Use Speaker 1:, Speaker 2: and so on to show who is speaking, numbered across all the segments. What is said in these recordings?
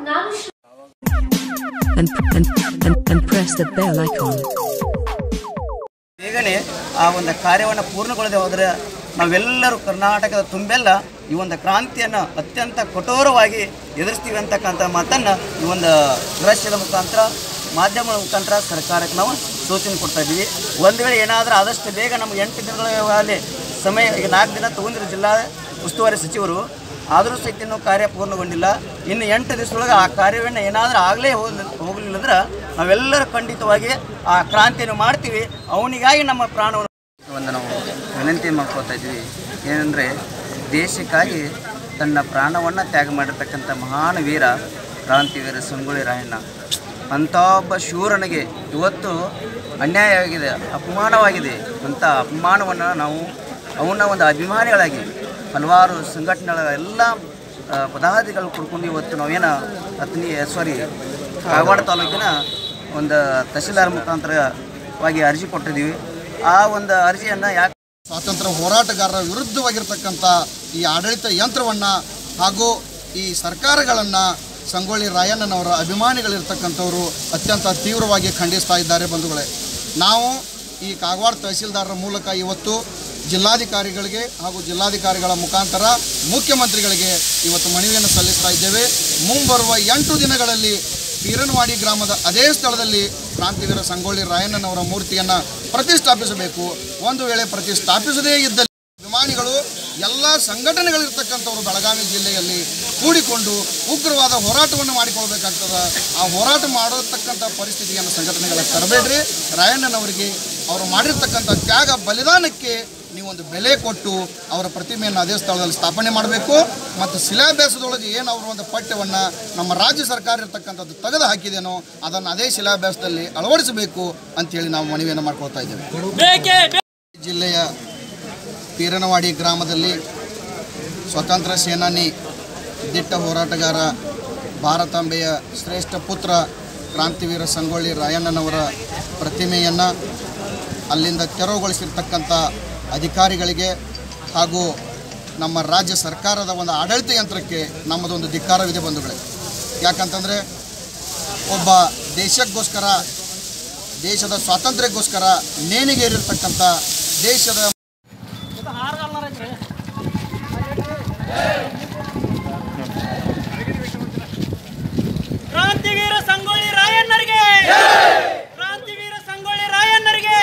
Speaker 1: ನಾನು ಶ್ರ-
Speaker 2: and, and, and, and press the bell icon.
Speaker 3: ಬೇಗನೆ ಆ ಒಂದು ಕಾರ್ಯವನ್ನು ಪೂರ್ಣಗೊಳ್ಳದೆ ಹೋದರೆ ನಾವೆಲ್ಲರೂ ಕರ್ನಾಟಕದ ತುಂಬೆಲ್ಲ ಈ ಒಂದು ಕ್ರಾಂತಿಯನ್ನು ಅತ್ಯಂತ ಕಠೋರವಾಗಿ ಎದುರಿಸ್ತೀವಿ ಅಂತಕ್ಕಂಥ ಮಾತನ್ನು ಈ ಒಂದು ದೃಶ್ಯದ ಮುಖಾಂತರ ಮಾಧ್ಯಮದ ಮುಖಾಂತರ ಸರ್ಕಾರಕ್ಕೆ ನಾವು ಸೂಚನೆ ಕೊಡ್ತಾ ಇದ್ದೀವಿ ಒಂದು ವೇಳೆ ಏನಾದರೂ ಆದಷ್ಟು ಬೇಗ ನಮ್ಗೆ ಎಂಟು ದಿನಗಳಲ್ಲಿ ಸಮಯ ಈಗ ನಾಲ್ಕು ದಿನ ತಗೊಂಡಿರೋ ಜಿಲ್ಲಾ ಉಸ್ತುವಾರಿ ಸಚಿವರು ಆದರೂ ಸಹಿತ ಇನ್ನೂ ಕಾರ್ಯ ಪೂರ್ಣಗೊಂಡಿಲ್ಲ ಇನ್ನು ಎಂಟು ದಿವಸದೊಳಗೆ ಆ ಕಾರ್ಯವನ್ನು ಏನಾದರೂ ಆಗಲೇ ಹೋಗ್ಲಿ ಹೋಗಲಿಲ್ಲಂದ್ರೆ ನಾವೆಲ್ಲರೂ ಖಂಡಿತವಾಗಿ ಆ ಕ್ರಾಂತಿಯನ್ನು ಮಾಡ್ತೀವಿ ಅವನಿಗಾಗಿ ನಮ್ಮ ಪ್ರಾಣವನ್ನು ಒಂದು ನಾವು ವಿನಂತಿ ಮಾಡ್ಕೊಳ್ತಾ ಇದ್ದೀವಿ ಏನಂದರೆ ದೇಶಕ್ಕಾಗಿ ತನ್ನ ಪ್ರಾಣವನ್ನು ತ್ಯಾಗ ಮಾಡಿರ್ತಕ್ಕಂಥ ಮಹಾನ್ ವೀರ ಕ್ರಾಂತಿವೀರ ಸಂಗೊಳ್ಳಿ ರಾಯಣ್ಣ ಅಂಥ ಒಬ್ಬ ಶೂರನಿಗೆ ಇವತ್ತು ಅನ್ಯಾಯವಾಗಿದೆ ಅಪಮಾನವಾಗಿದೆ ಅಂಥ ಅಪಮಾನವನ್ನು ನಾವು ಅವನ ಒಂದು ಅಭಿಮಾನಿಗಳಾಗಿ ಹಲವಾರು ಸಂಘಟನೆಗಳ ಎಲ್ಲ ಆ, ಪದಾಧಿಕಾರಿಗಳು ಕುಡ್ಕೊಂಡು ಇವತ್ತು ನಾವೇನು ಅತ್ನಿ ಸಾರಿ ಕಾಗವಾಡ ತಾಲೂಕಿನ ಒಂದು ತಹಸೀಲ್ದಾರ್ ಮುಖಾಂತರವಾಗಿ ಅರ್ಜಿ ಕೊಟ್ಟಿದ್ದೀವಿ ಆ ಒಂದು ಅರ್ಜಿಯನ್ನು ಯಾಕೆ
Speaker 4: ಸ್ವಾತಂತ್ರ್ಯ ಹೋರಾಟಗಾರರ ವಿರುದ್ಧವಾಗಿರ್ತಕ್ಕಂಥ ಈ ಆಡಳಿತ ಯಂತ್ರವನ್ನು ಹಾಗೂ ಈ ಸರ್ಕಾರಗಳನ್ನು ಸಂಗೊಳ್ಳಿ ರಾಯಣ್ಣನವರ ಅಭಿಮಾನಿಗಳಿರ್ತಕ್ಕಂಥವರು ಅತ್ಯಂತ ತೀವ್ರವಾಗಿ ಖಂಡಿಸ್ತಾ ಇದ್ದಾರೆ ಬಂಧುಗಳೇ ನಾವು ಈ ಕಾಗವಾಡ ತಹಸೀಲ್ದಾರರ ಮೂಲಕ ಇವತ್ತು ಜಿಲ್ಲಾಧಿಕಾರಿಗಳಿಗೆ ಹಾಗೂ ಜಿಲ್ಲಾಧಿಕಾರಿಗಳ ಮುಖಾಂತರ ಮುಖ್ಯಮಂತ್ರಿಗಳಿಗೆ ಇವತ್ತು ಮನವಿಯನ್ನು ಸಲ್ಲಿಸ್ತಾ ಇದ್ದೇವೆ ಮುಂಬರುವ ಎಂಟು ದಿನಗಳಲ್ಲಿ ಬೀರನವಾಡಿ ಗ್ರಾಮದ ಅದೇ ಸ್ಥಳದಲ್ಲಿ ಕ್ರಾಂತಿವೀರ ಸಂಗೊಳ್ಳಿ ರಾಯಣ್ಣನವರ ಮೂರ್ತಿಯನ್ನು ಪ್ರತಿಷ್ಠಾಪಿಸಬೇಕು ಒಂದು ವೇಳೆ ಪ್ರತಿಷ್ಠಾಪಿಸದೇ ಇದ್ದಲ್ಲಿ ಅಭಿಮಾನಿಗಳು ಎಲ್ಲ ಸಂಘಟನೆಗಳಿರ್ತಕ್ಕಂಥವರು ಬೆಳಗಾವಿ ಜಿಲ್ಲೆಯಲ್ಲಿ ಕೂಡಿಕೊಂಡು ಉಗ್ರವಾದ ಹೋರಾಟವನ್ನು ಮಾಡಿಕೊಳ್ಬೇಕಾಗ್ತದೆ ಆ ಹೋರಾಟ ಮಾಡತಕ್ಕಂಥ ಪರಿಸ್ಥಿತಿಯನ್ನು ಸಂಘಟನೆಗಳ ತರಬೇಡ್ರಿ ರಾಯಣ್ಣನವರಿಗೆ ಅವರು ಮಾಡಿರ್ತಕ್ಕಂಥ ತ್ಯಾಗ ಬಲಿದಾನಕ್ಕೆ ನೀವೊಂದು ಬೆಲೆ ಕೊಟ್ಟು ಅವರ ಪ್ರತಿಮೆಯನ್ನು ಅದೇ ಸ್ಥಳದಲ್ಲಿ ಸ್ಥಾಪನೆ ಮಾಡಬೇಕು ಮತ್ತು ಶಿಲಾಭ್ಯಾಸದೊಳಗೆ ಏನು ಅವರ ಒಂದು ಪಠ್ಯವನ್ನು ನಮ್ಮ ರಾಜ್ಯ ಸರ್ಕಾರ ಇರ್ತಕ್ಕಂಥದ್ದು ತೆಗೆದು ಹಾಕಿದೇನೋ ಅದನ್ನು ಅದೇ ಶಿಲಾಭ್ಯಾಸದಲ್ಲಿ ಅಳವಡಿಸಬೇಕು ಅಂತೇಳಿ ನಾವು ಮನವಿಯನ್ನು ಮಾಡ್ಕೊಳ್ತಾ ಇದ್ದೇವೆ ಜಿಲ್ಲೆಯ ಪೀರನವಾಡಿ ಗ್ರಾಮದಲ್ಲಿ ಸ್ವತಂತ್ರ ಸೇನಾನಿ ದಿಟ್ಟ ಹೋರಾಟಗಾರ ಭಾರತಾಂಬೆಯ ಶ್ರೇಷ್ಠ ಪುತ್ರ ಕ್ರಾಂತಿವೀರ ಸಂಗೊಳ್ಳಿ ರಾಯಣ್ಣನವರ ಪ್ರತಿಮೆಯನ್ನು ಅಲ್ಲಿಂದ ತೆರವುಗೊಳಿಸಿರ್ತಕ್ಕಂಥ ಅಧಿಕಾರಿಗಳಿಗೆ ಹಾಗೂ ನಮ್ಮ ರಾಜ್ಯ ಸರ್ಕಾರದ ಒಂದು ಆಡಳಿತ ಯಂತ್ರಕ್ಕೆ ನಮ್ಮದೊಂದು ಧಿಕ್ಕಾರವಿದೆ ಬಂಧುಗಳೇ ಯಾಕಂತಂದರೆ ಒಬ್ಬ ದೇಶಕ್ಕೋಸ್ಕರ ದೇಶದ ಸ್ವಾತಂತ್ರ್ಯಕ್ಕೋಸ್ಕರ ನೇಣಿಗೇರಿರ್ತಕ್ಕಂಥ ದೇಶದ
Speaker 5: ಕ್ರಾಂತಿವೀರ ಸಂಗೊಳ್ಳಿ ರಾಯಣ್ಣರಿಗೆ ಕ್ರಾಂತಿವೀರ ಸಂಗೊಳ್ಳಿ ರಾಯಣ್ಣರಿಗೆ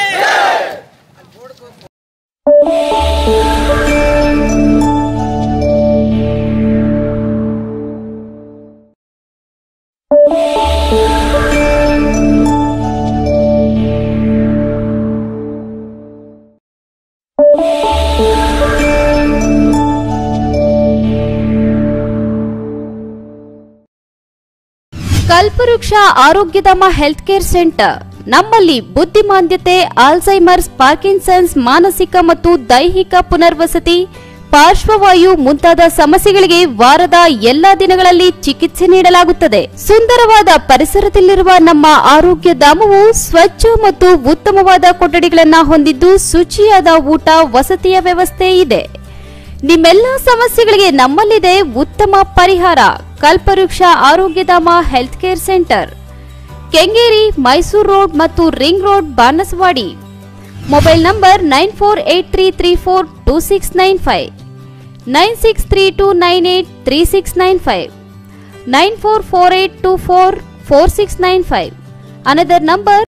Speaker 6: ಕಲ್ಪವೃಕ್ಷ ಆರೋಗ್ಯಧಾಮ ಹೆಲ್ತ್ ಕೇರ್ ಸೆಂಟರ್ ನಮ್ಮಲ್ಲಿ ಬುದ್ಧಿಮಾಂದ್ಯತೆ ಆಲ್ಝೈಮರ್ಸ್ ಪಾರ್ಕಿನ್ಸನ್ಸ್ ಮಾನಸಿಕ ಮತ್ತು ದೈಹಿಕ ಪುನರ್ವಸತಿ ಪಾರ್ಶ್ವವಾಯು ಮುಂತಾದ ಸಮಸ್ಯೆಗಳಿಗೆ ವಾರದ ಎಲ್ಲಾ ದಿನಗಳಲ್ಲಿ ಚಿಕಿತ್ಸೆ ನೀಡಲಾಗುತ್ತದೆ ಸುಂದರವಾದ ಪರಿಸರದಲ್ಲಿರುವ ನಮ್ಮ ಆರೋಗ್ಯ ಧಾಮವು ಸ್ವಚ್ಛ ಮತ್ತು ಉತ್ತಮವಾದ ಕೊಠಡಿಗಳನ್ನು ಹೊಂದಿದ್ದು ಶುಚಿಯಾದ ಊಟ ವಸತಿಯ ವ್ಯವಸ್ಥೆ ಇದೆ ನಿಮ್ಮೆಲ್ಲ ಸಮಸ್ಯೆಗಳಿಗೆ ನಮ್ಮಲ್ಲಿದೆ ಉತ್ತಮ ಪರಿಹಾರ Kalpavriksha Arogyadhama health care centre Kengeri Mysuru road ಮತ್ತು ring road Banaswadi mobile number nine four eight three three four two six nine five nine six three two nine eight three six nine five nine four four eight two four four six nine five another number